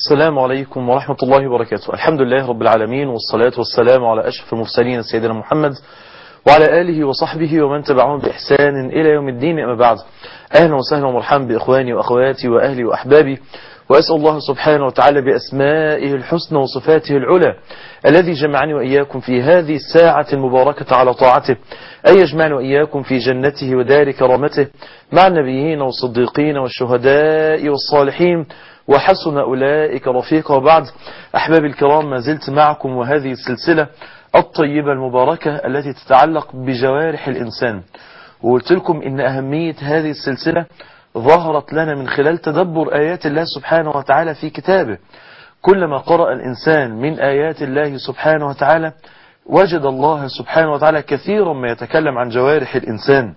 السلام عليكم ورحمة الله وبركاته الحمد لله رب العالمين والصلاة والسلام على أشرف المرسلين سيدنا محمد وعلى آله وصحبه ومن تبعهم بإحسان إلى يوم الدين أما بعد أهلا وسهلا ومرحبا بإخواني وأخواتي وأهلي وأحبابي وأسأل الله سبحانه وتعالى بأسمائه الحسنى وصفاته العلى الذي جمعني وإياكم في هذه الساعة المباركة على طاعته أن يجمعني وإياكم في جنته ودار كرامته مع النبيين والصديقين والشهداء والصالحين وحسن أولئك رفيقا وبعد أحباب الكرام ما زلت معكم وهذه السلسلة الطيبة المباركة التي تتعلق بجوارح الإنسان وقلت لكم إن أهمية هذه السلسلة ظهرت لنا من خلال تدبر آيات الله سبحانه وتعالى في كتابه كلما قرأ الإنسان من آيات الله سبحانه وتعالى وجد الله سبحانه وتعالى كثيرا ما يتكلم عن جوارح الإنسان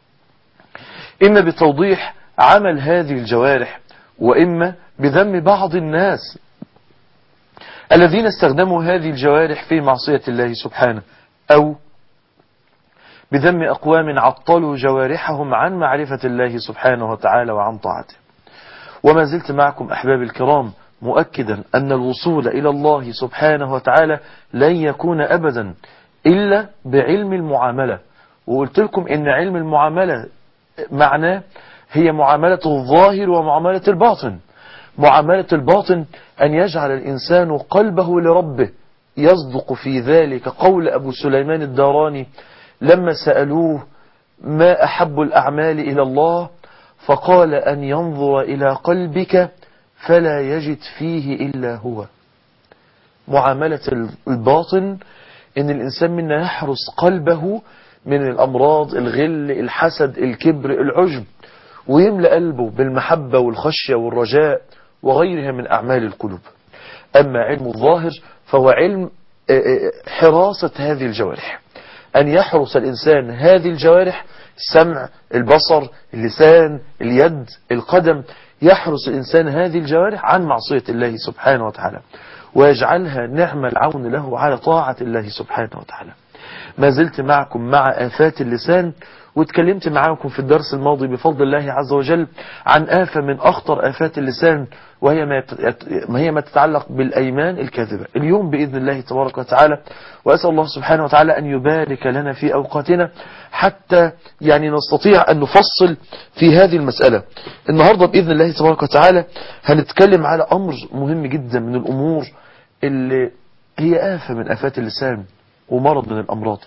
إما بتوضيح عمل هذه الجوارح وإما بذم بعض الناس الذين استخدموا هذه الجوارح في معصية الله سبحانه أو بذم أقوام عطلوا جوارحهم عن معرفة الله سبحانه وتعالى وعن طاعته وما زلت معكم أحباب الكرام مؤكدا أن الوصول إلى الله سبحانه وتعالى لن يكون أبدا إلا بعلم المعاملة وقلت لكم إن علم المعاملة معناه هي معاملة الظاهر ومعاملة الباطن معاملة الباطن أن يجعل الإنسان قلبه لربه يصدق في ذلك قول أبو سليمان الداراني لما سألوه ما أحب الأعمال إلى الله فقال أن ينظر إلى قلبك فلا يجد فيه إلا هو معاملة الباطن إن الإنسان منا يحرس قلبه من الأمراض الغل الحسد الكبر العجب ويملأ قلبه بالمحبة والخشية والرجاء وغيرها من أعمال القلوب أما علم الظاهر فهو علم حراسة هذه الجوارح أن يحرس الإنسان هذه الجوارح السمع البصر اللسان اليد القدم يحرس الإنسان هذه الجوارح عن معصية الله سبحانه وتعالى ويجعلها نعم العون له على طاعة الله سبحانه وتعالى ما زلت معكم مع آفات اللسان واتكلمت معاكم في الدرس الماضي بفضل الله عز وجل عن آفة من أخطر آفات اللسان وهي ما, ما هي ما تتعلق بالأيمان الكاذبة اليوم بإذن الله تبارك وتعالى وأسأل الله سبحانه وتعالى أن يبارك لنا في أوقاتنا حتى يعني نستطيع أن نفصل في هذه المسألة النهاردة بإذن الله تبارك وتعالى هنتكلم على أمر مهم جدا من الأمور اللي هي آفة من آفات اللسان ومرض من الأمراض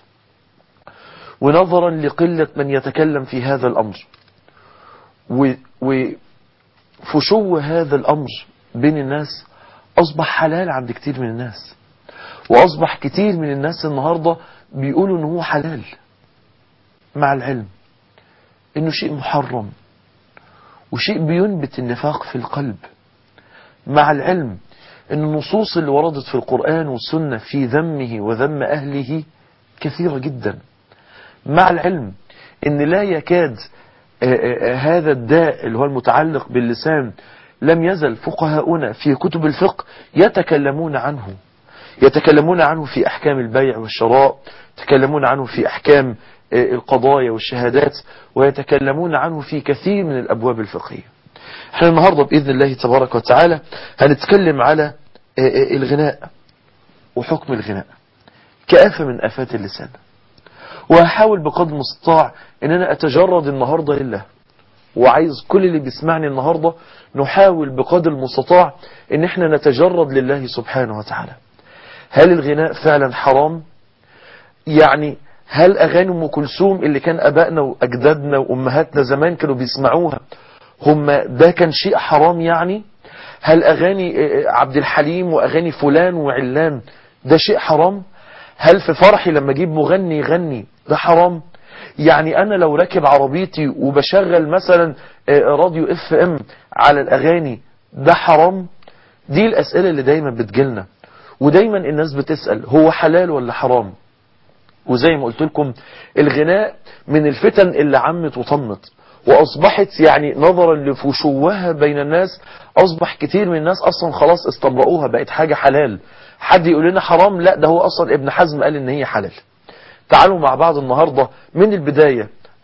ونظرا لقلة من يتكلم في هذا الأمر وفشو هذا الأمر بين الناس أصبح حلال عند كتير من الناس وأصبح كتير من الناس النهاردة بيقولوا أنه هو حلال مع العلم أنه شيء محرم وشيء بينبت النفاق في القلب مع العلم أن النصوص اللي وردت في القرآن والسنة في ذمه وذم أهله كثيرة جدا مع العلم ان لا يكاد هذا الداء اللي هو المتعلق باللسان لم يزل فقهاؤنا في كتب الفقه يتكلمون عنه يتكلمون عنه في أحكام البيع والشراء يتكلمون عنه في أحكام القضايا والشهادات ويتكلمون عنه في كثير من الأبواب الفقهية احنا النهاردة بإذن الله تبارك وتعالى هنتكلم على الغناء وحكم الغناء كآفة من آفات اللسان وهحاول بقدر المستطاع ان انا اتجرد النهاردة لله وعايز كل اللي بيسمعني النهاردة نحاول بقدر المستطاع ان احنا نتجرد لله سبحانه وتعالى هل الغناء فعلا حرام يعني هل اغاني ام كلثوم اللي كان ابائنا واجدادنا وامهاتنا زمان كانوا بيسمعوها هم ده كان شيء حرام يعني هل اغاني عبد الحليم واغاني فلان وعلان ده شيء حرام هل في فرحي لما اجيب مغني يغني ده حرام يعني انا لو راكب عربيتي وبشغل مثلا راديو اف ام على الاغاني ده حرام دي الاسئلة اللي دايما بتجيلنا ودايما الناس بتسأل هو حلال ولا حرام وزي ما قلت لكم الغناء من الفتن اللي عمت وطمت واصبحت يعني نظرا لفشوها بين الناس اصبح كتير من الناس اصلا خلاص استبرؤوها بقت حاجة حلال حد يقول لنا حرام لا ده هو اصلا ابن حزم قال ان هي حلال تعالوا مع بعض النهاردة من البداية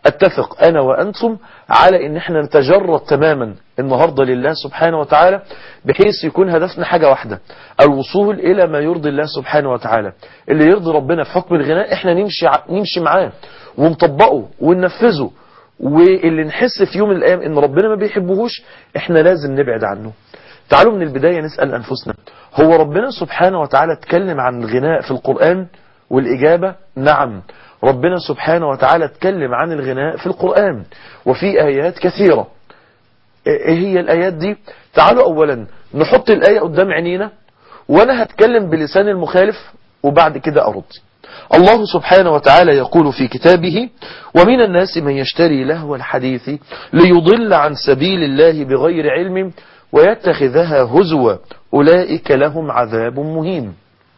اتفق انا وانتم على ان احنا نتجرد تماما النهاردة لله سبحانه وتعالى بحيث يكون هدفنا حاجة واحدة الوصول الى ما يرضي الله سبحانه وتعالى اللي يرضي ربنا في حكم الغناء احنا نمشي نمشي معاه ونطبقه وننفذه واللي نحس في يوم من الايام ان ربنا ما بيحبهوش احنا لازم نبعد عنه تعالوا من البداية نسأل انفسنا هو ربنا سبحانه وتعالى اتكلم عن الغناء في القرآن والاجابة نعم ربنا سبحانه وتعالى اتكلم عن الغناء في القرآن وفي آيات كثيرة ايه هي الآيات دي تعالوا أولا نحط الآية قدام عينينا وأنا هتكلم بلسان المخالف وبعد كده أرد الله سبحانه وتعالى يقول في كتابه ومن الناس من يشتري لهو الحديث ليضل عن سبيل الله بغير علم ويتخذها هزوا أولئك لهم عذاب مهين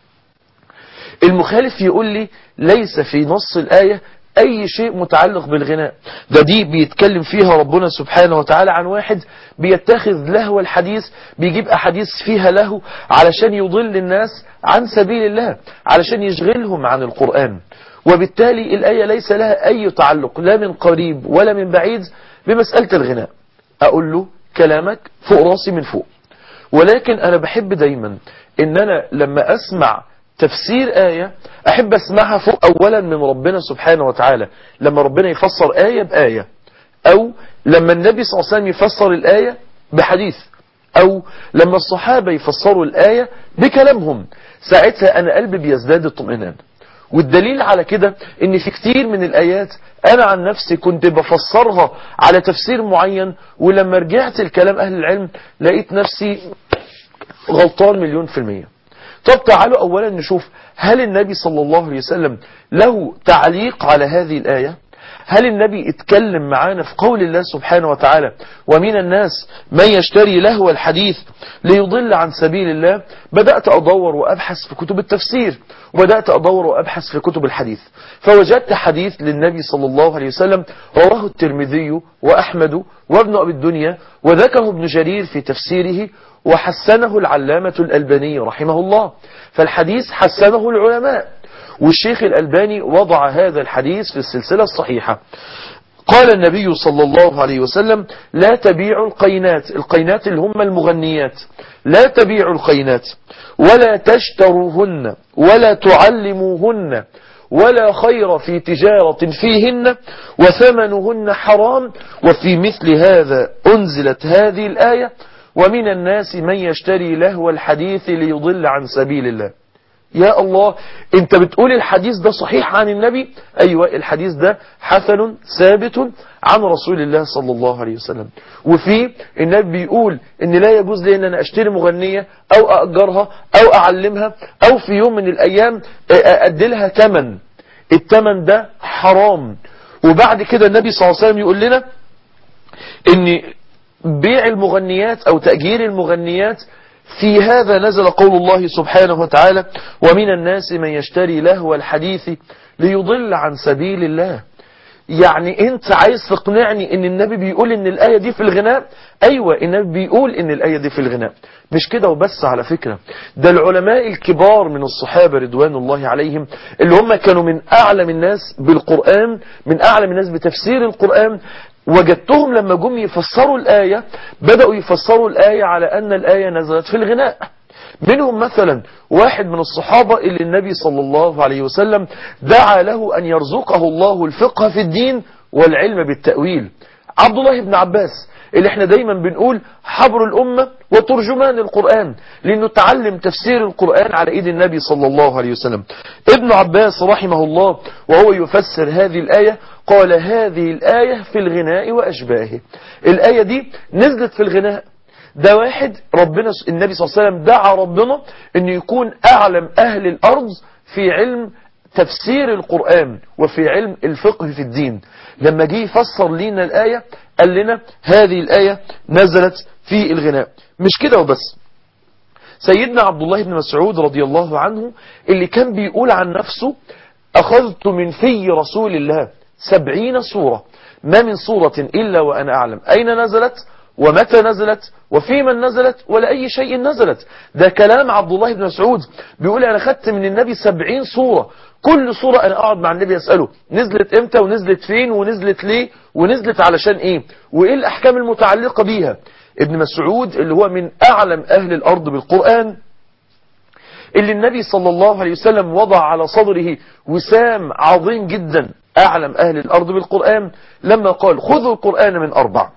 المخالف يقول لي ليس في نص الآية أي شيء متعلق بالغناء ده دي بيتكلم فيها ربنا سبحانه وتعالى عن واحد بيتخذ لهو الحديث بيجيب أحاديث فيها له علشان يضل الناس عن سبيل الله علشان يشغلهم عن القرآن وبالتالي الآية ليس لها أي تعلق لا من قريب ولا من بعيد بمسألة الغناء أقول له كلامك فوق راسي من فوق ولكن أنا بحب دايما إن أنا لما أسمع تفسير آية أحب أسمعها فوق أولا من ربنا سبحانه وتعالى لما ربنا يفسر آية بآية أو لما النبي صلى الله عليه وسلم يفسر الآية بحديث أو لما الصحابة يفسروا الآية بكلامهم ساعتها أنا قلبي بيزداد اطمئنان والدليل على كده ان في كتير من الايات انا عن نفسي كنت بفسرها على تفسير معين ولما رجعت الكلام اهل العلم لقيت نفسي غلطان مليون في المية طب تعالوا اولا نشوف هل النبي صلى الله عليه وسلم له تعليق على هذه الآية هل النبي اتكلم معانا في قول الله سبحانه وتعالى ومن الناس من يشتري لهو الحديث ليضل عن سبيل الله بدأت أدور وأبحث في كتب التفسير وبدأت أدور وأبحث في كتب الحديث فوجدت حديث للنبي صلى الله عليه وسلم رواه الترمذي وأحمد وابن أبي الدنيا وذكره ابن جرير في تفسيره وحسنه العلامة الألباني رحمه الله فالحديث حسنه العلماء والشيخ الألباني وضع هذا الحديث في السلسلة الصحيحة قال النبي صلى الله عليه وسلم لا تبيعوا القينات القينات اللي هم المغنيات لا تبيعوا القينات ولا تشتروهن ولا تعلموهن ولا خير في تجارة فيهن وثمنهن حرام وفي مثل هذا أنزلت هذه الآية ومن الناس من يشتري لهو الحديث ليضل عن سبيل الله يا الله انت بتقول الحديث ده صحيح عن النبي ايوه الحديث ده حسن ثابت عن رسول الله صلى الله عليه وسلم وفي النبي بيقول ان لا يجوز لي ان انا اشتري مغنية او اأجرها او اعلمها او في يوم من الايام اديلها تمن التمن ده حرام وبعد كده النبي صلى الله عليه وسلم يقول لنا ان بيع المغنيات او تأجير المغنيات في هذا نزل قول الله سبحانه وتعالى ومن الناس من يشتري لهو الحديث ليضل عن سبيل الله يعني انت عايز تقنعني ان النبي بيقول ان الآية دي في الغناء ايوه النبي بيقول ان الآية دي في الغناء مش كده وبس على فكرة ده العلماء الكبار من الصحابة رضوان الله عليهم اللي هم كانوا من اعلم الناس بالقرآن من اعلم الناس بتفسير القرآن وجدتهم لما جم يفسروا الآية بدأوا يفسروا الآية على أن الآية نزلت في الغناء منهم مثلا واحد من الصحابة اللي النبي صلى الله عليه وسلم دعا له أن يرزقه الله الفقه في الدين والعلم بالتأويل عبد الله بن عباس اللي احنا دايما بنقول حبر الأمة وترجمان القرآن لأنه تعلم تفسير القرآن على إيد النبي صلى الله عليه وسلم ابن عباس رحمه الله وهو يفسر هذه الآية قال هذه الآية في الغناء وأشباهه الآية دي نزلت في الغناء ده واحد ربنا النبي صلى الله عليه وسلم دعا ربنا أن يكون أعلم أهل الأرض في علم تفسير القرآن وفي علم الفقه في الدين لما جه يفسر لنا الآية قال لنا هذه الآية نزلت في الغناء مش كده وبس سيدنا عبد الله بن مسعود رضي الله عنه اللي كان بيقول عن نفسه أخذت من في رسول الله سبعين سورة ما من سورة إلا وأنا أعلم أين نزلت ومتى نزلت وفي من نزلت ولا أي شيء نزلت ده كلام عبد الله بن مسعود بيقول أنا خدت من النبي سبعين صورة كل صورة أنا أقعد مع النبي أسأله نزلت إمتى ونزلت فين ونزلت ليه ونزلت علشان إيه وإيه الأحكام المتعلقة بيها ابن مسعود اللي هو من أعلم أهل الأرض بالقرآن اللي النبي صلى الله عليه وسلم وضع على صدره وسام عظيم جدا أعلم أهل الأرض بالقرآن لما قال خذوا القرآن من أربع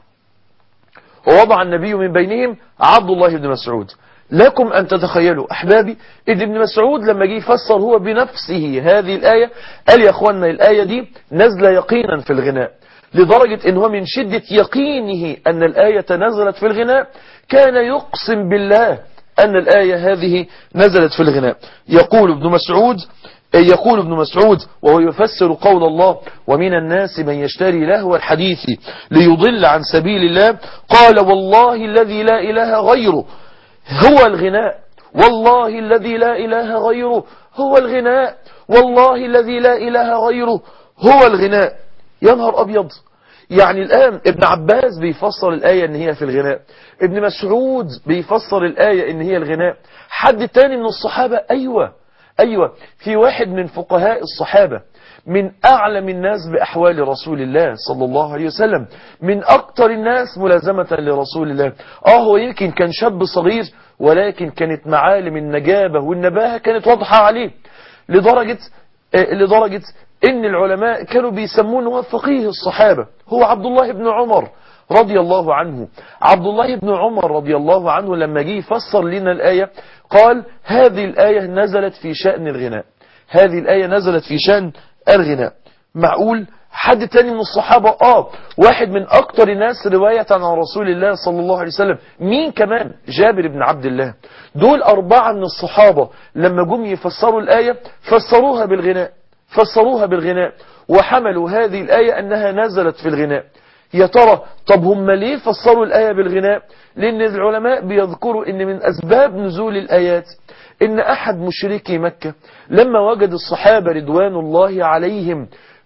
ووضع النبي من بينهم عبد الله بن مسعود لكم أن تتخيلوا أحبابي إن ابن مسعود لما جه يفسر هو بنفسه هذه الآية قال يا أخوانا الآية دي نزل يقينا في الغناء لدرجة إن هو من شدة يقينه أن الآية نزلت في الغناء كان يقسم بالله أن الآية هذه نزلت في الغناء يقول ابن مسعود يقول ابن مسعود وهو يفسر قول الله ومن الناس من يشتري لهو الحديث ليضل عن سبيل الله قال والله الذي لا إله غيره هو الغناء والله الذي لا إله غيره هو الغناء والله الذي لا إله غيره هو الغناء يا نهار أبيض يعني الآن ابن عباس بيفسر الآية ان هي في الغناء ابن مسعود بيفسر الآية ان هي الغناء حد تاني من الصحابة أيوة أيوة في واحد من فقهاء الصحابة من أعلم الناس بأحوال رسول الله صلى الله عليه وسلم من أكتر الناس ملازمة لرسول الله آه هو يمكن كان شاب صغير ولكن كانت معالم النجابة والنباهة كانت واضحة عليه لدرجة آه لدرجة ان العلماء كانوا بيسمونه فقيه الصحابة هو عبد الله بن عمر رضي الله عنه عبد الله بن عمر رضي الله عنه لما جه يفسر لنا الآية قال هذه الآية نزلت في شأن الغناء هذه الآية نزلت في شأن الغناء معقول حد تاني من الصحابة آه واحد من أكتر الناس رواية عن رسول الله صلى الله عليه وسلم مين كمان جابر بن عبد الله دول أربعة من الصحابة لما جم يفسروا الآية فسروها بالغناء فسروها بالغناء وحملوا هذه الآية أنها نزلت في الغناء يا ترى طب هم ليه فسروا الآية بالغناء لأن العلماء بيذكروا أن من أسباب نزول الآيات إن أحد مشركي مكة لما وجد الصحابة رضوان الله عليهم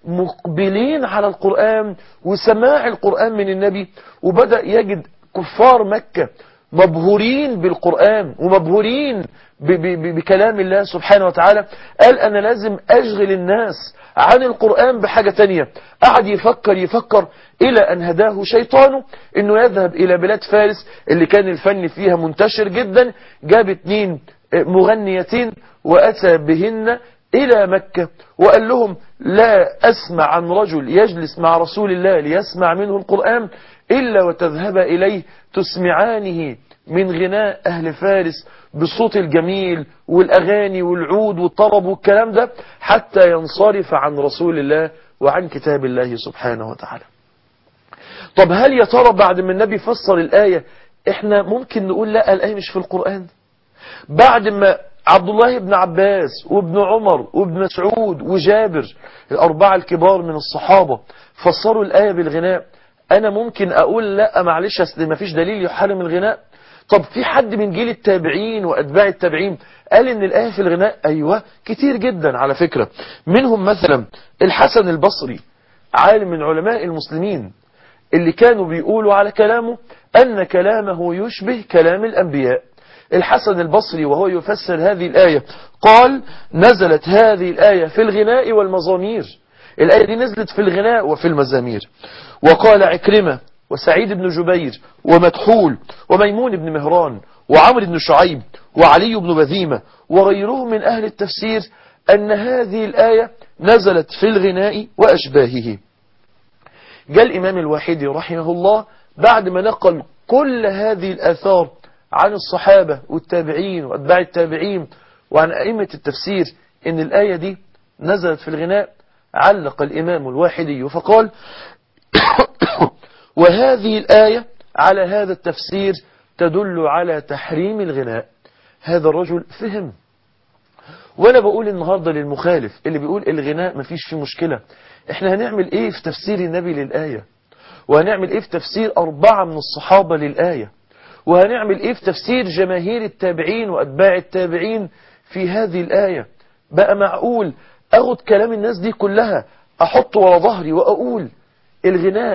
مقبلين على القرآن وسماع القرآن من النبي وبدأ يجد كفار مكة مبهورين بالقرآن ومبهورين بكلام الله سبحانه وتعالى قال أنا لازم أشغل الناس عن القرآن بحاجة تانية قعد يفكر يفكر إلى أن هداه شيطانه أنه يذهب إلى بلاد فارس اللي كان الفن فيها منتشر جدا جاب اتنين مغنيتين وأتى بهن إلى مكة وقال لهم لا أسمع عن رجل يجلس مع رسول الله ليسمع منه القرآن إلا وتذهب إليه تسمعانه من غناء أهل فارس بالصوت الجميل والأغاني والعود والطرب والكلام ده حتى ينصرف عن رسول الله وعن كتاب الله سبحانه وتعالى طب هل يا ترى بعد ما النبي فسر الآية احنا ممكن نقول لا الآية مش في القرآن بعد ما عبد الله بن عباس وابن عمر وابن مسعود وجابر الأربعة الكبار من الصحابة فسروا الآية بالغناء أنا ممكن أقول لا معلش أصل ما فيش دليل يحرم الغناء طب في حد من جيل التابعين وأتباع التابعين قال إن الآية في الغناء أيوة كتير جدا على فكرة منهم مثلا الحسن البصري عالم من علماء المسلمين اللي كانوا بيقولوا على كلامه أن كلامه يشبه كلام الأنبياء الحسن البصري وهو يفسر هذه الآية قال نزلت هذه الآية في الغناء والمزامير الآية دي نزلت في الغناء وفي المزامير وقال عكرمة وسعيد بن جبير ومكحول وميمون بن مهران وعمر بن شعيب وعلي بن بذيمة وغيرهم من أهل التفسير أن هذه الآية نزلت في الغناء وأشباهه جاء الإمام الواحدي رحمه الله بعد ما نقل كل هذه الآثار عن الصحابة والتابعين وأتباع التابعين وعن أئمة التفسير إن الآية دي نزلت في الغناء علق الإمام الواحدي فقال وهذه الآية على هذا التفسير تدل على تحريم الغناء هذا الرجل فهم وانا بقول النهاردة للمخالف اللي بيقول الغناء مفيش فيه مشكلة احنا هنعمل ايه في تفسير النبي للآية وهنعمل ايه في تفسير أربعة من الصحابة للآية وهنعمل ايه في تفسير جماهير التابعين وأتباع التابعين في هذه الآية بقى معقول اخد كلام الناس دي كلها احطه ورا ظهري واقول الغناء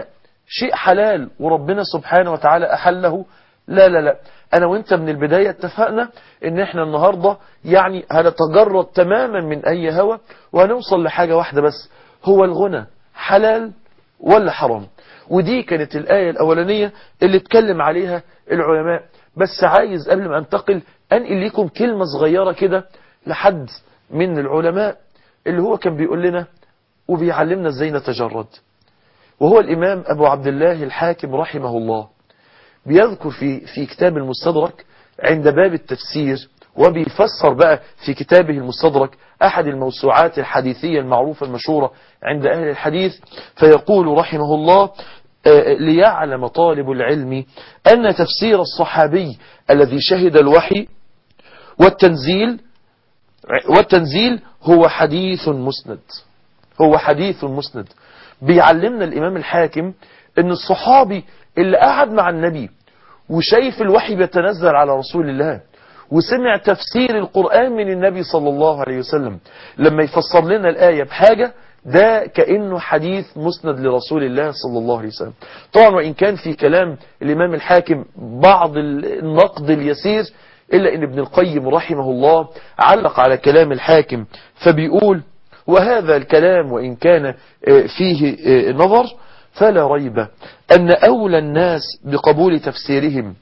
شيء حلال وربنا سبحانه وتعالى أحله لا لا لا أنا وإنت من البداية اتفقنا إن إحنا النهاردة يعني هنتجرد تماما من أي هوى وهنوصل لحاجة واحدة بس هو الغنى حلال ولا حرام ودي كانت الآية الأولانية اللي اتكلم عليها العلماء بس عايز قبل ما انتقل أنقل لكم كلمة صغيرة كده لحد من العلماء اللي هو كان بيقول لنا وبيعلمنا ازاي نتجرد وهو الإمام أبو عبد الله الحاكم رحمه الله بيذكر في في كتاب المستدرك عند باب التفسير وبيفسر بقى في كتابه المستدرك أحد الموسوعات الحديثية المعروفة المشهورة عند أهل الحديث فيقول رحمه الله ليعلم طالب العلم أن تفسير الصحابي الذي شهد الوحي والتنزيل والتنزيل هو حديث مسند هو حديث مسند بيعلمنا الإمام الحاكم أن الصحابي اللي قعد مع النبي وشايف الوحي بيتنزل على رسول الله وسمع تفسير القرآن من النبي صلى الله عليه وسلم لما يفسر لنا الآية بحاجة ده كأنه حديث مسند لرسول الله صلى الله عليه وسلم طبعا وإن كان في كلام الإمام الحاكم بعض النقد اليسير إلا أن ابن القيم رحمه الله علق على كلام الحاكم فبيقول وهذا الكلام وإن كان فيه نظر فلا ريب أن أولى الناس بقبول تفسيرهم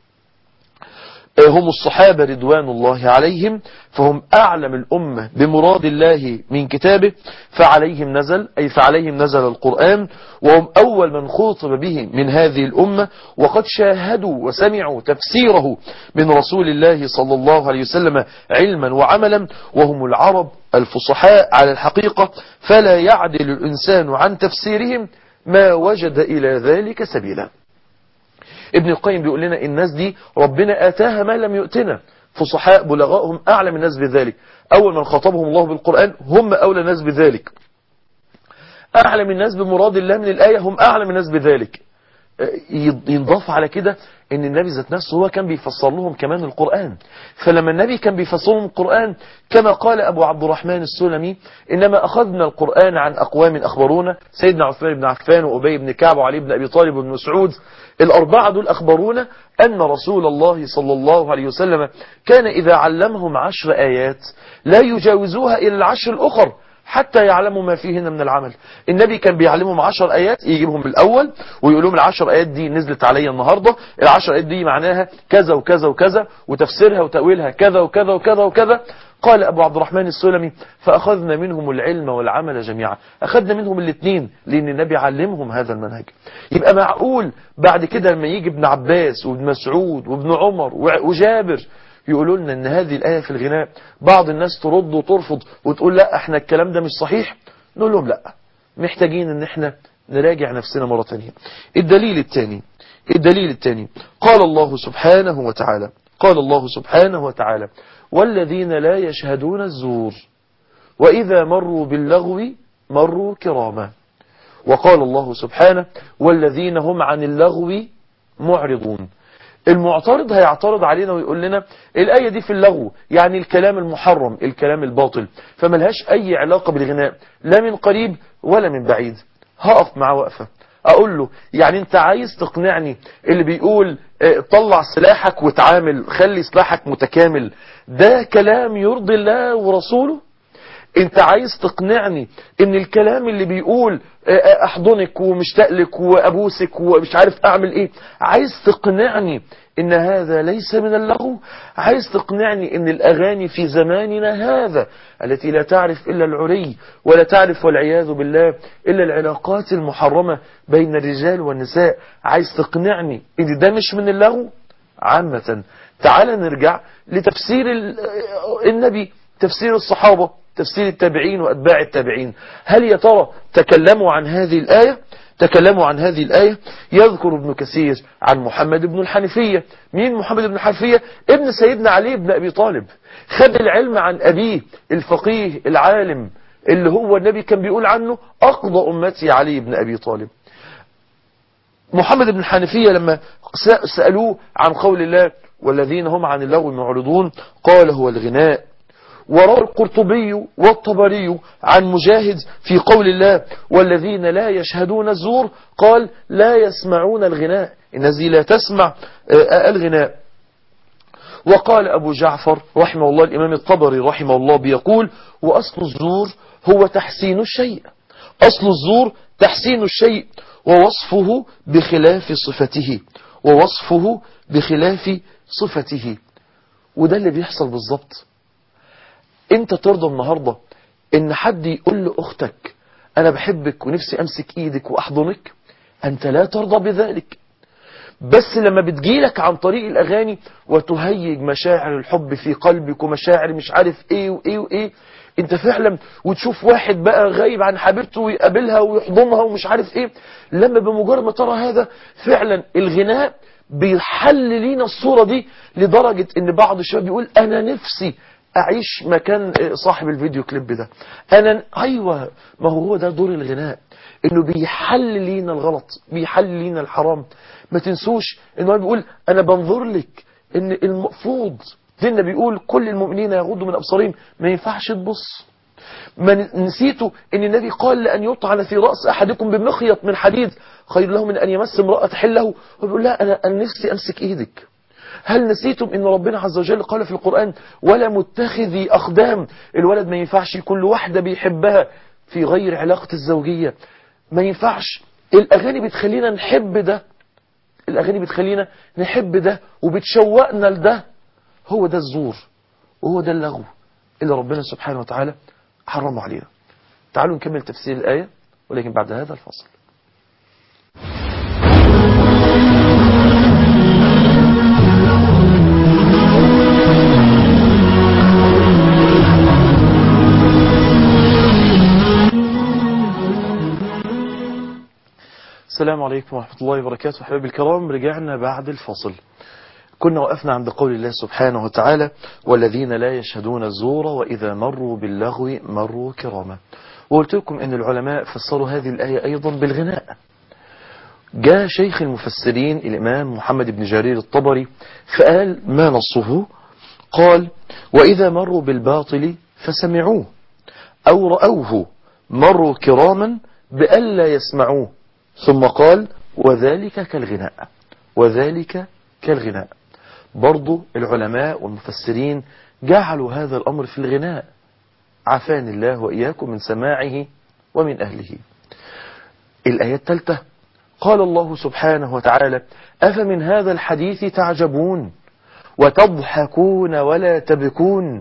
هم الصحابة رضوان الله عليهم فهم أعلم الأمة بمراد الله من كتابه فعليهم نزل أي فعليهم نزل القرآن وهم أول من خاطب به من هذه الأمة وقد شاهدوا وسمعوا تفسيره من رسول الله صلى الله عليه وسلم علما وعملا وهم العرب الفصحاء على الحقيقة فلا يعدل الإنسان عن تفسيرهم ما وجد إلى ذلك سبيلا ابن القيم بيقول لنا الناس دي ربنا آتاها ما لم يؤتنا فصحاء بلغائهم أعلم الناس بذلك أول من خاطبهم الله بالقرآن هم أولى الناس بذلك أعلم الناس بمراد الله من الآية هم أعلم الناس بذلك ينضاف على كده ان النبي ذات نفسه هو كان بيفسر لهم كمان القرآن فلما النبي كان بيفسر لهم القرآن كما قال أبو عبد الرحمن السلمي إنما أخذنا القرآن عن أقوام أخبرونا سيدنا عثمان بن عفان وأبي بن كعب وعلي بن أبي طالب وابن مسعود الأربعة دول أخبرونا أن رسول الله صلى الله عليه وسلم كان إذا علمهم عشر آيات لا يجاوزوها إلى العشر الأخر حتى يعلموا ما فيهن من العمل النبي كان بيعلمهم عشر آيات يجيبهم بالأول ويقول لهم العشر آيات دي نزلت عليا النهاردة العشر آيات دي معناها كذا وكذا وكذا وتفسيرها وتأويلها كذا وكذا وكذا وكذا قال أبو عبد الرحمن السلمي فأخذنا منهم العلم والعمل جميعا أخذنا منهم الاثنين لأن النبي علمهم هذا المنهج يبقى معقول بعد كده لما يجي ابن عباس وابن مسعود وابن عمر وجابر يقولوا لنا ان هذه الآية في الغناء بعض الناس ترد وترفض وتقول لا احنا الكلام ده مش صحيح نقول لهم لا محتاجين ان احنا نراجع نفسنا مرة تانية الدليل الثاني الدليل الثاني قال الله سبحانه وتعالى قال الله سبحانه وتعالى والذين لا يشهدون الزور وإذا مروا باللغو مروا كراما وقال الله سبحانه والذين هم عن اللغو معرضون المعترض هيعترض علينا ويقول لنا الآية دي في اللغو يعني الكلام المحرم الكلام الباطل فملهاش أي علاقة بالغناء لا من قريب ولا من بعيد هقف مع وقفة أقول له يعني أنت عايز تقنعني اللي بيقول اه طلع سلاحك وتعامل خلي سلاحك متكامل ده كلام يرضي الله ورسوله انت عايز تقنعني ان الكلام اللي بيقول احضنك ومشتاق لك وابوسك ومش عارف اعمل ايه عايز تقنعني ان هذا ليس من اللغو عايز تقنعني ان الاغاني في زماننا هذا التي لا تعرف الا العري ولا تعرف والعياذ بالله الا العلاقات المحرمة بين الرجال والنساء عايز تقنعني ان ده مش من اللغو عامة تعال نرجع لتفسير النبي تفسير الصحابة تفسير التابعين وأتباع التابعين هل يا ترى تكلموا عن هذه الآية تكلموا عن هذه الآية يذكر ابن كثير عن محمد بن الحنفية مين محمد بن الحنفية ابن سيدنا علي بن أبي طالب خد العلم عن أبيه الفقيه العالم اللي هو النبي كان بيقول عنه أقضى أمتي علي بن أبي طالب محمد بن الحنفية لما سألوه عن قول الله والذين هم عن اللغو معرضون قال هو الغناء وروى القرطبي والطبري عن مجاهد في قول الله والذين لا يشهدون الزور قال لا يسمعون الغناء الذي لا تسمع الغناء وقال أبو جعفر رحمه الله الإمام الطبري رحمه الله بيقول وأصل الزور هو تحسين الشيء أصل الزور تحسين الشيء ووصفه بخلاف صفته ووصفه بخلاف صفته وده اللي بيحصل بالظبط انت ترضى النهاردة ان حد يقول لأختك انا بحبك ونفسي امسك ايدك واحضنك انت لا ترضى بذلك بس لما بتجيلك عن طريق الاغاني وتهيج مشاعر الحب في قلبك ومشاعر مش عارف ايه وايه وايه انت فعلا وتشوف واحد بقى غايب عن حبيبته ويقابلها ويحضنها ومش عارف ايه لما بمجرد ما ترى هذا فعلا الغناء بيحل لينا الصورة دي لدرجة ان بعض الشباب يقول انا نفسي اعيش مكان صاحب الفيديو كليب ده انا ايوه ما هو ده دور الغناء انه بيحل لينا الغلط بيحل لينا الحرام ما تنسوش انه بيقول انا بنظر لك ان المفروض ديننا بيقول كل المؤمنين يغضوا من ابصارهم ما ينفعش تبص ما نسيتوا ان النبي قال لأن يطعن في رأس أحدكم بمخيط من حديد خير له من أن يمس امرأة تحله ويقول لا أنا, أنا نفسي أمسك إيدك هل نسيتم ان ربنا عز وجل قال في القرآن ولا متخذي أخدام الولد ما ينفعش كل واحدة بيحبها في غير علاقة الزوجية ما ينفعش الأغاني بتخلينا نحب ده الأغاني بتخلينا نحب ده وبتشوقنا لده هو ده الزور وهو ده اللغو اللي ربنا سبحانه وتعالى حرمه علينا تعالوا نكمل تفسير الآية ولكن بعد هذا الفصل السلام عليكم ورحمة الله وبركاته حبايبي الكرام رجعنا بعد الفصل كنا وقفنا عند قول الله سبحانه وتعالى والذين لا يشهدون الزور وإذا مروا باللغو مروا كراما وقلت لكم أن العلماء فسروا هذه الآية أيضا بالغناء جاء شيخ المفسرين الإمام محمد بن جرير الطبري فقال ما نصه قال وإذا مروا بالباطل فسمعوه أو رأوه مروا كراما بألا يسمعوه ثم قال وذلك كالغناء وذلك كالغناء برضو العلماء والمفسرين جعلوا هذا الأمر في الغناء عافاني الله وإياكم من سماعه ومن أهله الآية الثالثة قال الله سبحانه وتعالى أفمن هذا الحديث تعجبون وتضحكون ولا تبكون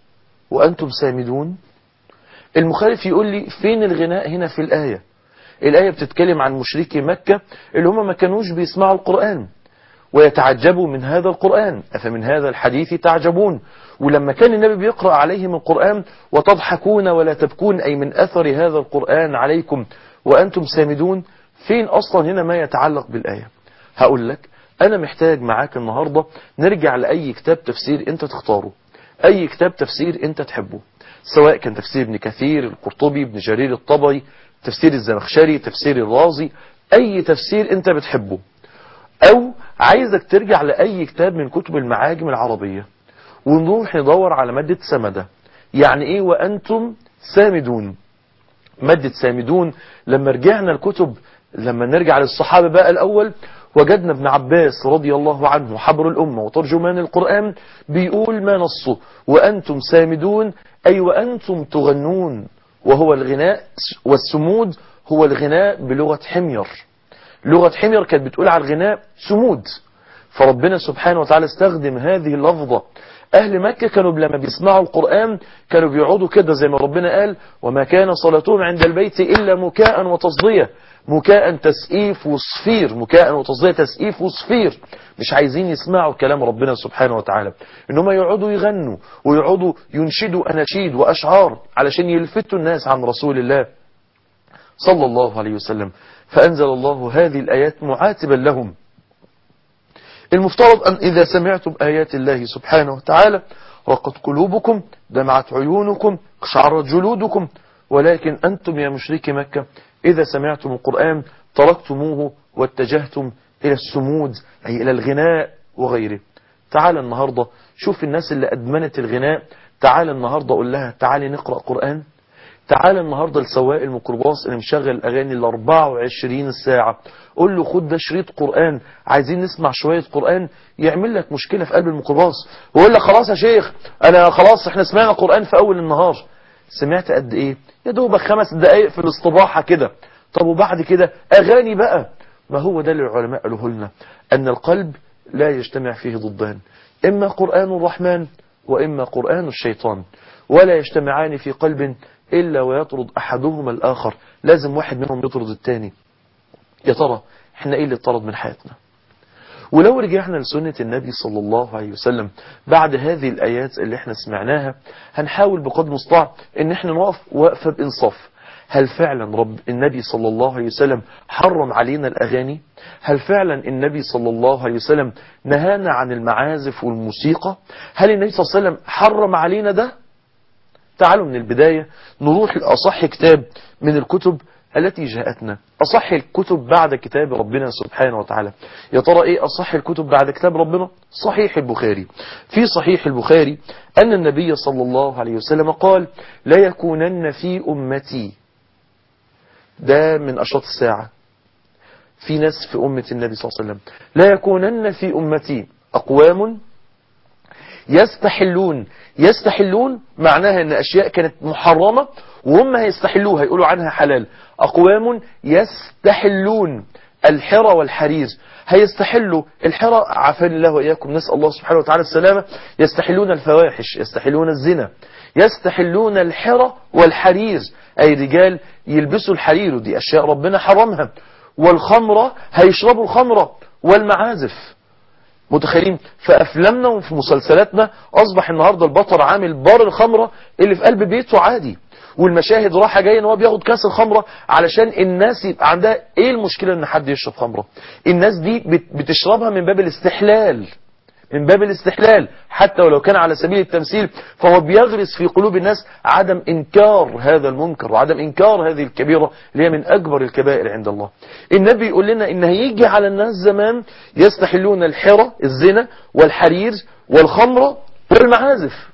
وأنتم سامدون المخالف يقول لي فين الغناء هنا في الآية الآية بتتكلم عن مشركي مكة اللي هم ما كانوش بيسمعوا القرآن ويتعجبوا من هذا القرآن أفمن هذا الحديث تعجبون ولما كان النبي بيقرأ عليهم القرآن وتضحكون ولا تبكون أي من أثر هذا القرآن عليكم وأنتم سامدون فين أصلا هنا ما يتعلق بالآية هقول لك أنا محتاج معاك النهاردة نرجع لأي كتاب تفسير أنت تختاره أي كتاب تفسير أنت تحبه سواء كان تفسير ابن كثير القرطبي ابن جرير الطبري تفسير الزمخشري تفسير الرازي أي تفسير أنت بتحبه أو عايزك ترجع لأي كتاب من كتب المعاجم العربية ونروح ندور على مادة سمدة يعني إيه وأنتم سامدون مادة سامدون لما رجعنا الكتب لما نرجع للصحابة بقى الأول وجدنا ابن عباس رضي الله عنه حبر الأمة وترجمان القرآن بيقول ما نصه وأنتم سامدون أي وأنتم تغنون وهو الغناء والسمود هو الغناء بلغة حمير لغة حمير كانت بتقول على الغناء سمود فربنا سبحانه وتعالى استخدم هذه اللفظة أهل مكة كانوا لما بيسمعوا القرآن كانوا بيقعدوا كده زي ما ربنا قال وما كان صلاتهم عند البيت إلا مكاء وتصدية مكاء تسقيف وصفير مكاء وتصدية تسقيف وصفير مش عايزين يسمعوا كلام ربنا سبحانه وتعالى إنهم يقعدوا يغنوا ويقعدوا ينشدوا أناشيد وأشعار علشان يلفتوا الناس عن رسول الله صلى الله عليه وسلم فأنزل الله هذه الآيات معاتبا لهم المفترض أن إذا سمعتم آيات الله سبحانه وتعالى رقت قلوبكم دمعت عيونكم قشعرت جلودكم ولكن أنتم يا مشركي مكة إذا سمعتم القرآن تركتموه واتجهتم إلى السمود أي إلى الغناء وغيره تعال النهاردة شوف الناس اللي أدمنت الغناء تعال النهاردة أقول لها تعالي نقرأ قرآن تعال النهاردة لسواق الميكروباص اللي مشغل الأغاني ال 24 ساعة قول له خد ده شريط قرآن عايزين نسمع شوية قرآن يعمل لك مشكلة في قلب الميكروباص ويقول لك خلاص يا شيخ أنا خلاص احنا سمعنا قرآن في أول النهار سمعت قد إيه يا دوبك خمس دقايق في الاستراحة كده طب وبعد كده أغاني بقى ما هو ده اللي العلماء قالوه لنا أن القلب لا يجتمع فيه ضدان إما قرآن الرحمن وإما قرآن الشيطان ولا يجتمعان في قلب إلا ويطرد أحدهما الآخر لازم واحد منهم يطرد الثاني يا ترى احنا ايه اللي اطرد من حياتنا ولو رجعنا لسنة النبي صلى الله عليه وسلم بعد هذه الآيات اللي احنا سمعناها هنحاول بقدر المستطاع ان احنا نقف وقفة بإنصاف هل فعلا رب النبي صلى الله عليه وسلم حرم علينا الأغاني هل فعلا النبي صلى الله عليه وسلم نهانا عن المعازف والموسيقى هل النبي صلى الله عليه وسلم حرم علينا ده تعالوا من البداية نروح لأصح كتاب من الكتب التي جاءتنا أصح الكتب بعد كتاب ربنا سبحانه وتعالى يا ترى إيه أصح الكتب بعد كتاب ربنا صحيح البخاري في صحيح البخاري أن النبي صلى الله عليه وسلم قال لا يكونن في أمتي ده من أشراط الساعة في ناس في أمة النبي صلى الله عليه وسلم لا يكونن في أمتي أقوام يستحلون يستحلون معناها ان اشياء كانت محرمة وهم هيستحلوها يقولوا عنها حلال اقوام يستحلون الحرى والحرير هيستحلوا الحرى عافاني الله واياكم نسال الله سبحانه وتعالى السلامه يستحلون الفواحش يستحلون الزنا يستحلون الحرى والحرير اي رجال يلبسوا الحرير ودي اشياء ربنا حرمها والخمره هيشربوا الخمره والمعازف متخيلين في افلامنا وفي مسلسلاتنا اصبح النهارده البطل عامل بار الخمره اللي في قلب بيته عادي والمشاهد راحه جايه ان هو بياخد كاس الخمره علشان الناس يبقى عندها ايه المشكله ان حد يشرب خمره الناس دي بتشربها من باب الاستحلال من باب الاستحلال حتى ولو كان على سبيل التمثيل فهو بيغرس في قلوب الناس عدم إنكار هذا المنكر وعدم إنكار هذه الكبيرة اللي هي من أكبر الكبائر عند الله النبي يقول لنا إن هيجي على الناس زمان يستحلون الحرة الزنا والحرير والخمرة والمعازف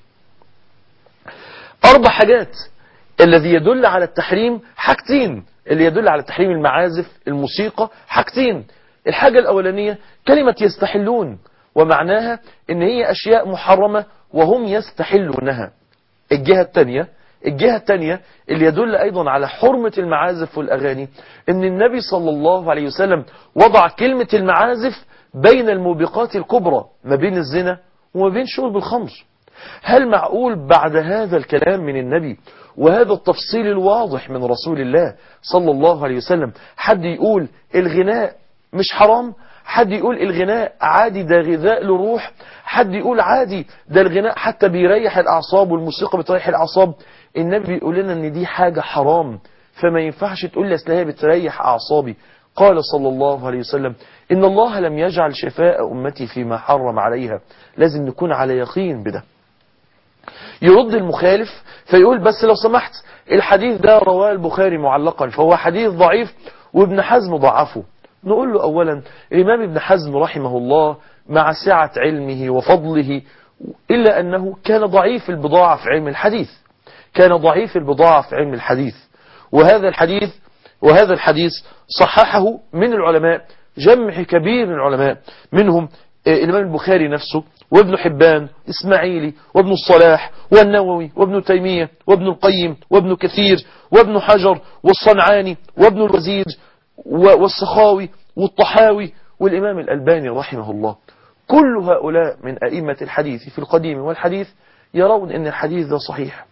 أربع حاجات الذي يدل على التحريم حاجتين اللي يدل على تحريم المعازف الموسيقى حاجتين الحاجة الأولانية كلمة يستحلون ومعناها ان هي اشياء محرمة وهم يستحلونها الجهة الثانية الجهة الثانية اللي يدل ايضا على حرمة المعازف والاغاني ان النبي صلى الله عليه وسلم وضع كلمة المعازف بين الموبقات الكبرى ما بين الزنا وما بين شرب الخمر هل معقول بعد هذا الكلام من النبي وهذا التفصيل الواضح من رسول الله صلى الله عليه وسلم حد يقول الغناء مش حرام حد يقول الغناء عادي ده غذاء للروح حد يقول عادي ده الغناء حتى بيريح الأعصاب والموسيقى بتريح الأعصاب النبي بيقول لنا ان دي حاجة حرام فما ينفعش تقول لي اصل هي بتريح أعصابي قال صلى الله عليه وسلم إن الله لم يجعل شفاء أمتي فيما حرم عليها لازم نكون على يقين بده يرد المخالف فيقول بس لو سمحت الحديث ده رواه البخاري معلقا فهو حديث ضعيف وابن حزم ضعفه نقول له أولا الإمام ابن حزم رحمه الله مع سعة علمه وفضله إلا أنه كان ضعيف البضاعة في علم الحديث كان ضعيف البضاعة في علم الحديث وهذا الحديث وهذا الحديث صححه من العلماء جمع كبير من العلماء منهم الإمام البخاري نفسه وابن حبان إسماعيلي وابن الصلاح والنووي وابن تيمية وابن القيم وابن كثير وابن حجر والصنعاني وابن الوزير والسخاوي والطحاوي والإمام الألباني رحمه الله كل هؤلاء من أئمة الحديث في القديم والحديث يرون أن الحديث ده صحيح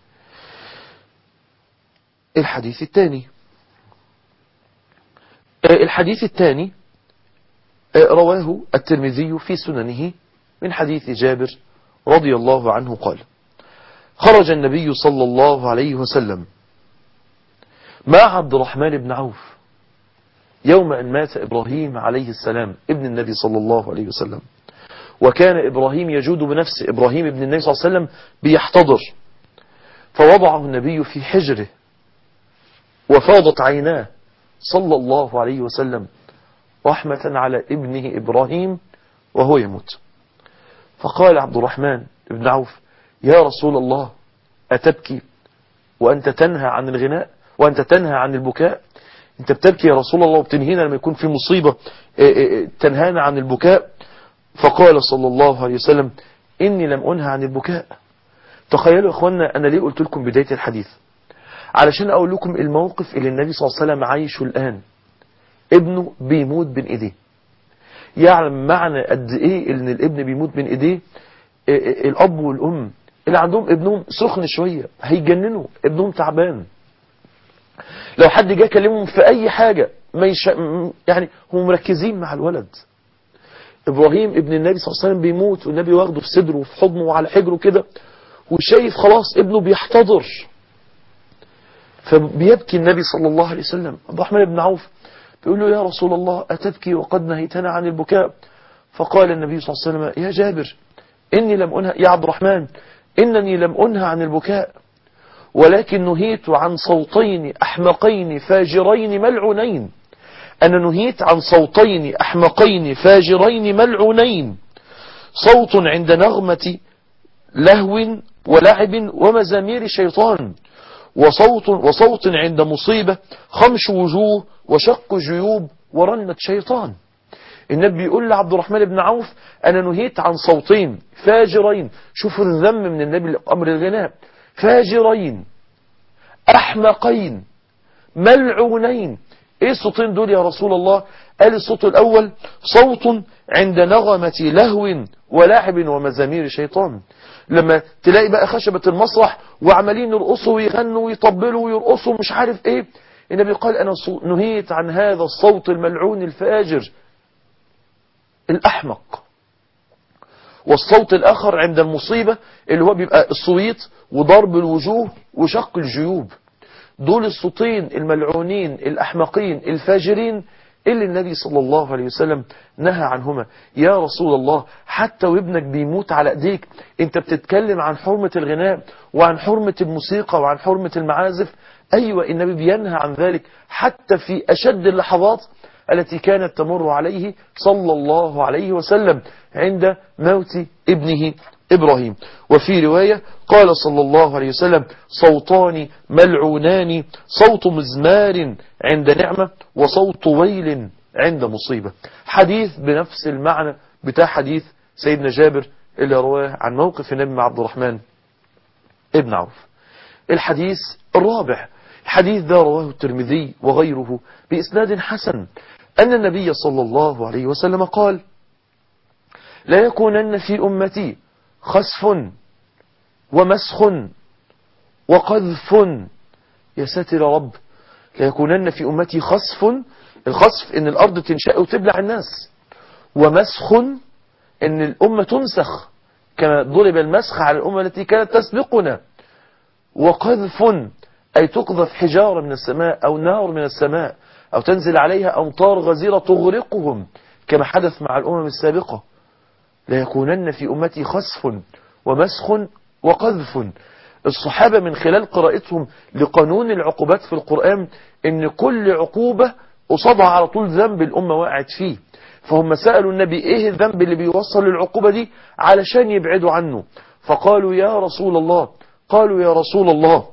الحديث الثاني الحديث الثاني رواه الترمذي في سننه من حديث جابر رضي الله عنه قال خرج النبي صلى الله عليه وسلم مع عبد الرحمن بن عوف يوم أن مات إبراهيم عليه السلام ابن النبي صلى الله عليه وسلم وكان إبراهيم يجود بنفسه إبراهيم ابن النبي صلى الله عليه وسلم بيحتضر فوضعه النبي في حجره وفاضت عيناه صلى الله عليه وسلم رحمة على ابنه إبراهيم وهو يموت فقال عبد الرحمن بن عوف يا رسول الله أتبكي وأنت تنهى عن الغناء وأنت تنهى عن البكاء أنت بتبكي يا رسول الله وبتنهينا لما يكون في مصيبة تنهانا عن البكاء فقال صلى الله عليه وسلم إني لم أنهى عن البكاء تخيلوا يا أخوانا أنا ليه قلت لكم بداية الحديث علشان أقول لكم الموقف اللي النبي صلى الله عليه وسلم عايشه الآن ابنه بيموت بين إيديه يعلم معنى قد إيه إن الابن بيموت بين إيديه الأب والأم اللي عندهم ابنهم سخن شوية هيجننوا ابنهم تعبان لو حد جه كلمهم في أي حاجة ما يش... يعني هم مركزين مع الولد إبراهيم ابن النبي صلى الله عليه وسلم بيموت والنبي واخده في صدره وفي حضنه وعلى حجره كده وشايف خلاص ابنه بيحتضر فبيبكي النبي صلى الله عليه وسلم عبد الرحمن بن عوف بيقول له يا رسول الله أتبكي وقد نهيتنا عن البكاء فقال النبي صلى الله عليه وسلم يا جابر إني لم أنهى يا عبد الرحمن إنني لم أنهى عن البكاء ولكن نهيت عن صوتين أحمقين فاجرين ملعونين أنا نهيت عن صوتين أحمقين فاجرين ملعونين صوت عند نغمة لهو ولعب ومزامير شيطان وصوت, وصوت عند مصيبة خمش وجوه وشق جيوب ورنة شيطان النبي يقول لعبد الرحمن بن عوف أنا نهيت عن صوتين فاجرين شوفوا الذم من النبي لأمر الغناء فاجرين أحمقين ملعونين ايه الصوتين دول يا رسول الله قال الصوت الاول صوت عند نغمة لهو ولعب ومزامير شيطان لما تلاقي بقى خشبة المسرح وعمالين يرقصوا ويغنوا ويطبلوا ويرقصوا مش عارف ايه النبي قال انا نهيت عن هذا الصوت الملعون الفاجر الاحمق والصوت الاخر عند المصيبة اللي هو بيبقى الصويت وضرب الوجوه وشق الجيوب دول الصوتين الملعونين الأحمقين الفاجرين اللي النبي صلى الله عليه وسلم نهى عنهما يا رسول الله حتى وابنك بيموت على ايديك انت بتتكلم عن حرمة الغناء وعن حرمة الموسيقى وعن حرمة المعازف ايوه النبي بينهى عن ذلك حتى في اشد اللحظات التي كانت تمر عليه صلى الله عليه وسلم عند موت ابنه إبراهيم وفي رواية قال صلى الله عليه وسلم صوتان ملعونان صوت مزمار عند نعمة وصوت ويل عند مصيبة حديث بنفس المعنى بتاع حديث سيدنا جابر اللي رواه عن موقف النبي مع عبد الرحمن ابن عوف الحديث الرابع الحديث ده رواه الترمذي وغيره بإسناد حسن أن النبي صلى الله عليه وسلم قال لا يكونن في أمتي خسف ومسخ وقذف يا ساتر يا رب ليكونن في أمتي خسف الخسف ان الأرض تنشأ وتبلع الناس ومسخ ان الأمة تنسخ كما ضرب المسخ على الأمة التي كانت تسبقنا وقذف أي تقذف حجارة من السماء أو نار من السماء أو تنزل عليها أمطار غزيرة تغرقهم كما حدث مع الأمم السابقة ليكونن في أمتي خسف ومسخ وقذف الصحابة من خلال قراءتهم لقانون العقوبات في القرآن ان كل عقوبة قصادها على طول ذنب الأمة وقعت فيه فهم سألوا النبي ايه الذنب اللي بيوصل للعقوبة دي علشان يبعدوا عنه فقالوا يا رسول الله قالوا يا رسول الله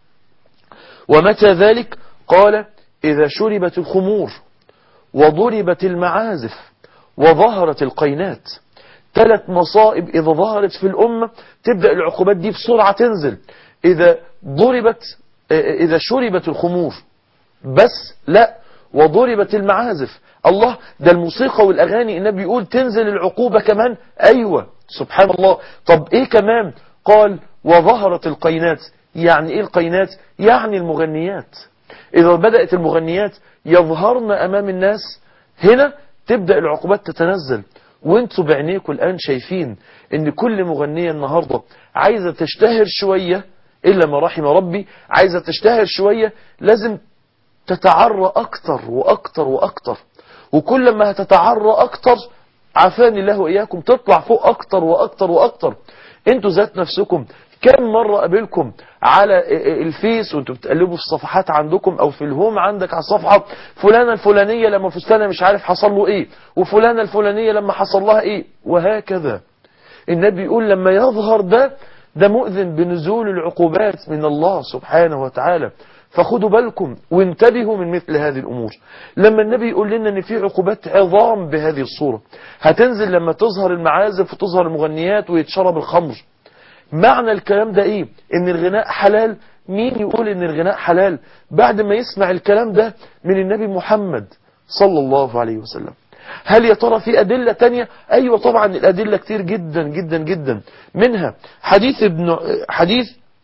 ومتى ذلك قال إذا شربت الخمور وضربت المعازف وظهرت القينات ثلاث مصائب إذا ظهرت في الأمة تبدأ العقوبات دي بسرعة تنزل إذا ضربت إذا شربت الخمور بس لا وضربت المعازف الله ده الموسيقى والأغاني النبي يقول تنزل العقوبة كمان أيوة سبحان الله طب إيه كمان قال وظهرت القينات يعني إيه القينات يعني المغنيات إذا بدأت المغنيات يظهرن أمام الناس هنا تبدأ العقوبات تتنزل وانتوا بعينيكم الآن شايفين ان كل مغنية النهاردة عايزة تشتهر شوية إلا ما رحم ربي عايزة تشتهر شوية لازم تتعرى أكتر وأكتر وأكتر وكل ما هتتعرى أكتر عافاني الله وإياكم تطلع فوق أكتر وأكتر وأكتر انتوا ذات نفسكم كم مرة قابلكم على الفيس وانتوا بتقلبوا في الصفحات عندكم او في الهوم عندك على الصفحة فلانة الفلانية لما فستانة مش عارف حصل له ايه وفلانة الفلانية لما حصل لها ايه وهكذا النبي يقول لما يظهر ده ده مؤذن بنزول العقوبات من الله سبحانه وتعالى فخدوا بالكم وانتبهوا من مثل هذه الأمور لما النبي يقول لنا ان في عقوبات عظام بهذه الصورة هتنزل لما تظهر المعازف وتظهر المغنيات ويتشرب الخمر معنى الكلام ده ايه ان الغناء حلال مين يقول ان الغناء حلال بعد ما يسمع الكلام ده من النبي محمد صلى الله عليه وسلم هل يا ترى في أدلة تانية أيوة طبعا الأدلة كتير جدا جدا جدا منها حديث ابن حديث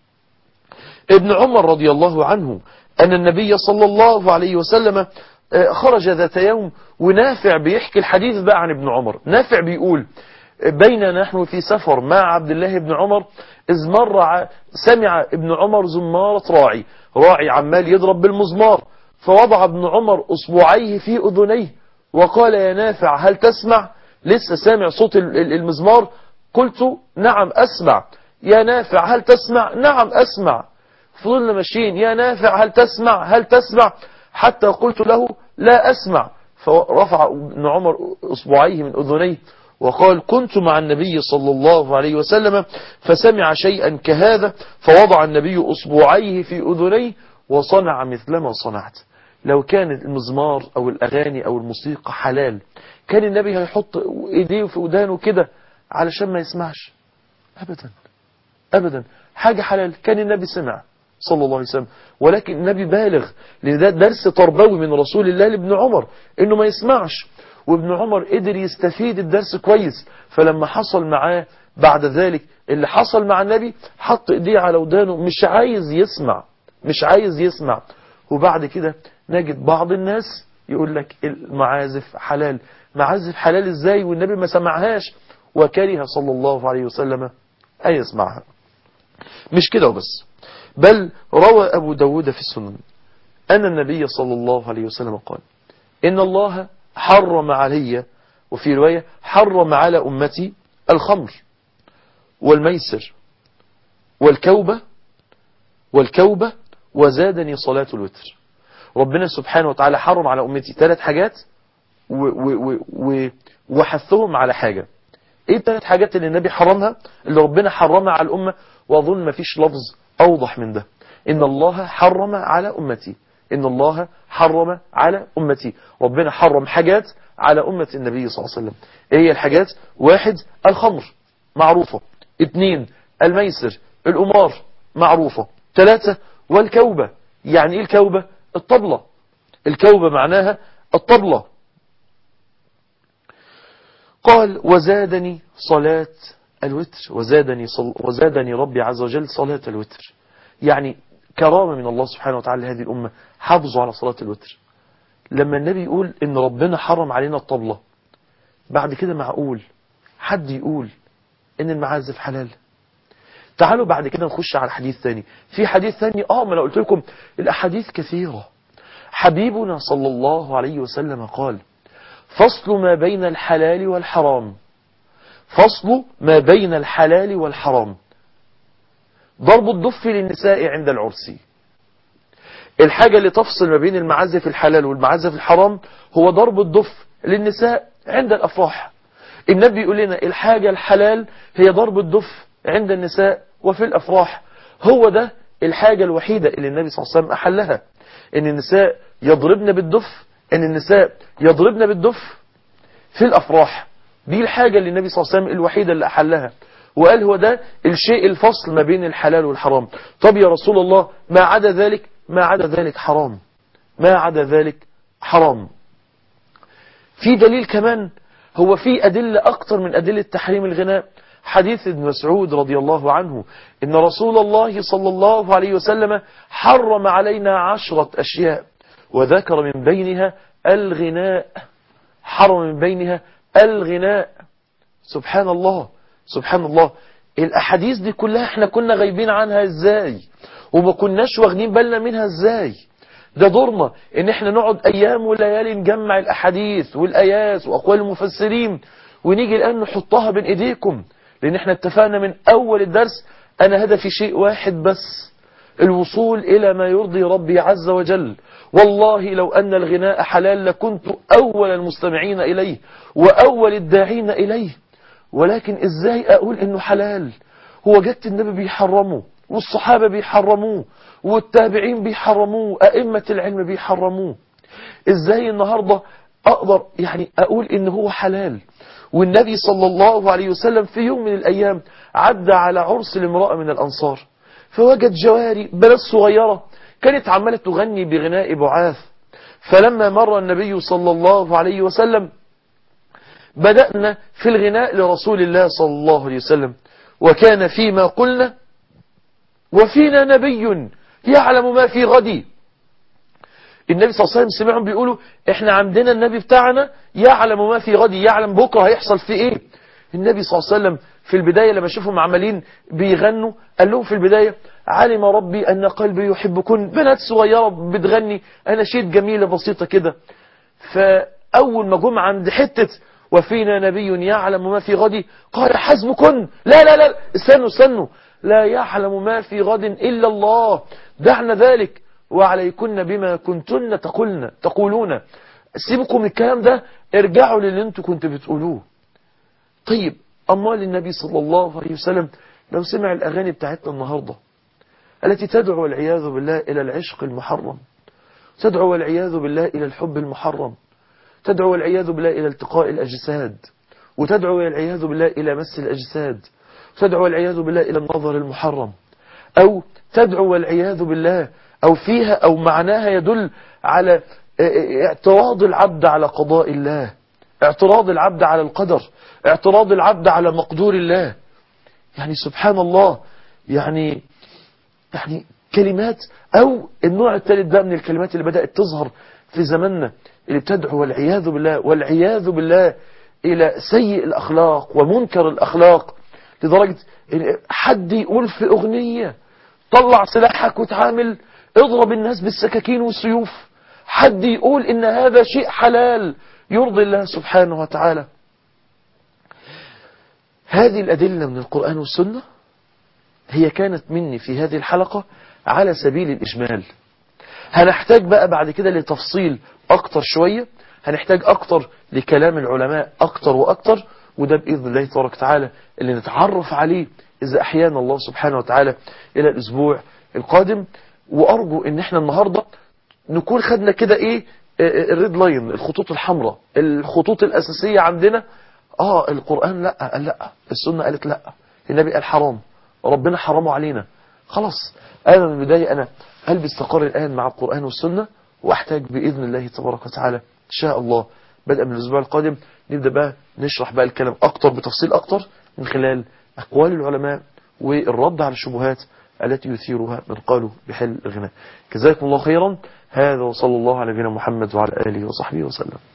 ابن عمر رضي الله عنه أن النبي صلى الله عليه وسلم خرج ذات يوم ونافع بيحكي الحديث بقى عن ابن عمر نافع بيقول بين نحن في سفر مع عبد الله بن عمر إذ مر سمع ابن عمر زمارة راعي راعي عمال يضرب بالمزمار فوضع ابن عمر أصبعيه في أذنيه وقال يا نافع هل تسمع لسه سامع صوت المزمار قلت نعم أسمع يا نافع هل تسمع نعم أسمع فضلنا ماشيين يا نافع هل تسمع هل تسمع حتى قلت له لا أسمع فرفع ابن عمر أصبعيه من أذنيه وقال كنت مع النبي صلى الله عليه وسلم فسمع شيئا كهذا فوضع النبي أصبعيه في أذنيه وصنع مثلما صنعت لو كان المزمار أو الأغاني أو الموسيقى حلال كان النبي هيحط إيديه في ودانه كده علشان ما يسمعش أبدا أبدا حاجة حلال كان النبي سمع صلى الله عليه وسلم ولكن النبي بالغ لأن ده درس تربوي من رسول الله لابن عمر إنه ما يسمعش وابن عمر قدر يستفيد الدرس كويس فلما حصل معاه بعد ذلك اللي حصل مع النبي حط ايديه على ودانه مش عايز يسمع مش عايز يسمع وبعد كده نجد بعض الناس يقول لك المعازف حلال معازف حلال ازاي والنبي ما سمعهاش وكره صلى الله عليه وسلم أن يسمعها مش كده وبس بل روى أبو داود في السنن أن النبي صلى الله عليه وسلم قال إن الله حرم علي وفي رواية حرم على أمتي الخمر والميسر والكوبة والكوبة وزادني صلاة الوتر ربنا سبحانه وتعالى حرم على أمتي ثلاث حاجات و و و وحثهم على حاجة ايه الثلاث حاجات اللي النبي حرمها اللي ربنا حرمها على الأمة وأظن ما فيش لفظ أوضح من ده إن الله حرم على أمتي إن الله حرم على أمتي ربنا حرم حاجات على أمة النبي صلى الله عليه وسلم إيه هي الحاجات واحد الخمر معروفة اثنين الميسر الأمار معروفة ثلاثة والكوبة يعني إيه الكوبة الطبلة الكوبة معناها الطبلة قال وزادني صلاة الوتر وزادني, صل وزادني ربي عز وجل صلاة الوتر يعني كرامة من الله سبحانه وتعالى لهذه الأمة حافظوا على صلاة الوتر لما النبي يقول إن ربنا حرم علينا الطبلة بعد كده معقول حد يقول إن المعازف حلال تعالوا بعد كده نخش على حديث ثاني في حديث ثاني آه ما أنا قلت لكم الأحاديث كثيرة حبيبنا صلى الله عليه وسلم قال فصل ما بين الحلال والحرام فصل ما بين الحلال والحرام ضرب الضف للنساء عند العرس الحاجة اللي تفصل ما بين المعازف الحلال والمعازف الحرام هو ضرب الضف للنساء عند الأفراح النبي يقول لنا الحاجة الحلال هي ضرب الضف عند النساء وفي الأفراح هو ده الحاجة الوحيدة اللي النبي صلى الله عليه وسلم أحلها ان النساء يضربن بالدف ان النساء يضربن بالدف في الأفراح دي الحاجة اللي النبي صلى الله عليه وسلم الوحيدة اللي أحلها وقال هو ده الشيء الفصل ما بين الحلال والحرام طب يا رسول الله ما عدا ذلك ما عدا ذلك حرام ما عدا ذلك حرام في دليل كمان هو في أدلة أكتر من أدلة تحريم الغناء حديث ابن مسعود رضي الله عنه إن رسول الله صلى الله عليه وسلم حرم علينا عشرة أشياء وذكر من بينها الغناء حرم من بينها الغناء سبحان الله سبحان الله الأحاديث دي كلها احنا كنا غايبين عنها ازاي وما كناش واخدين بالنا منها ازاي ده دورنا ان احنا نقعد ايام وليالي نجمع الاحاديث والايات واقوال المفسرين ونيجي الان نحطها بين ايديكم لان احنا اتفقنا من اول الدرس انا هدفي شيء واحد بس الوصول الى ما يرضي ربي عز وجل والله لو ان الغناء حلال لكنت اول المستمعين اليه واول الداعين اليه ولكن ازاي اقول انه حلال هو جدت النبي بيحرمه والصحابة بيحرموه والتابعين بيحرموه أئمة العلم بيحرموه ازاي النهاردة اقدر يعني اقول ان هو حلال والنبي صلى الله عليه وسلم في يوم من الايام عدى على عرس لامرأة من الانصار فوجد جواري بنات صغيرة كانت عمالة تغني بغناء بعاث فلما مر النبي صلى الله عليه وسلم بدأنا في الغناء لرسول الله صلى الله عليه وسلم وكان فيما قلنا وفينا نبي يعلم ما في غدي النبي صلى الله عليه وسلم سمعهم بيقولوا احنا عندنا النبي بتاعنا يعلم ما في غدي يعلم بكرة هيحصل في ايه النبي صلى الله عليه وسلم في البداية لما شافهم عمالين بيغنوا قال لهم في البداية علم ربي أن قلبي يحبكن بنات صغيرة بتغني أناشيد جميلة بسيطة كده فأول ما جم عند حتة وفينا نبي يعلم ما في غدي قال حسبكن لا لا لا استنوا استنوا لا يعلم ما في غد إلا الله دعنا ذلك وعليكن بما كنتن تقولن تقولون سيبكم من الكلام ده ارجعوا للي انتوا كنتوا بتقولوه طيب أمال النبي صلى الله عليه وسلم لو سمع الأغاني بتاعتنا النهاردة التي تدعو والعياذ بالله إلى العشق المحرم تدعو والعياذ بالله إلى الحب المحرم تدعو والعياذ بالله إلى التقاء الأجساد وتدعو والعياذ بالله إلى مس الأجساد تدعو والعياذ بالله إلى النظر المحرم أو تدعو والعياذ بالله أو فيها أو معناها يدل على اعتراض العبد على قضاء الله اعتراض العبد على القدر اعتراض العبد على مقدور الله يعني سبحان الله يعني يعني كلمات أو النوع الثالث بقى من الكلمات اللي بدأت تظهر في زماننا اللي بتدعو والعياذ بالله والعياذ بالله إلى سيء الأخلاق ومنكر الأخلاق لدرجة إن حد يقول في أغنية طلع سلاحك وتعامل اضرب الناس بالسكاكين والسيوف حد يقول إن هذا شيء حلال يرضي الله سبحانه وتعالى هذه الأدلة من القرآن والسنة هي كانت مني في هذه الحلقة على سبيل الإجمال هنحتاج بقى بعد كده لتفصيل أكتر شوية هنحتاج أكتر لكلام العلماء أكتر وأكتر وده بإذن الله تبارك وتعالى اللي نتعرف عليه إذا أحيانا الله سبحانه وتعالى إلى الأسبوع القادم وأرجو إن احنا النهاردة نكون خدنا كده إيه الريد لاين الخطوط الحمراء الخطوط الأساسية عندنا آه القرآن لا قال لا السنة قالت لا النبي قال حرام ربنا حرمه علينا خلاص أنا من البداية أنا قلبي استقر الآن مع القرآن والسنة وأحتاج بإذن الله تبارك وتعالى إن شاء الله بدءا من الأسبوع القادم نبدأ بقى نشرح بقى الكلام أكتر بتفصيل أكتر من خلال أقوال العلماء والرد على الشبهات التي يثيرها من قالوا بحل الغناء جزاكم الله خيرا هذا وصلى الله على نبينا محمد وعلى آله وصحبه وسلم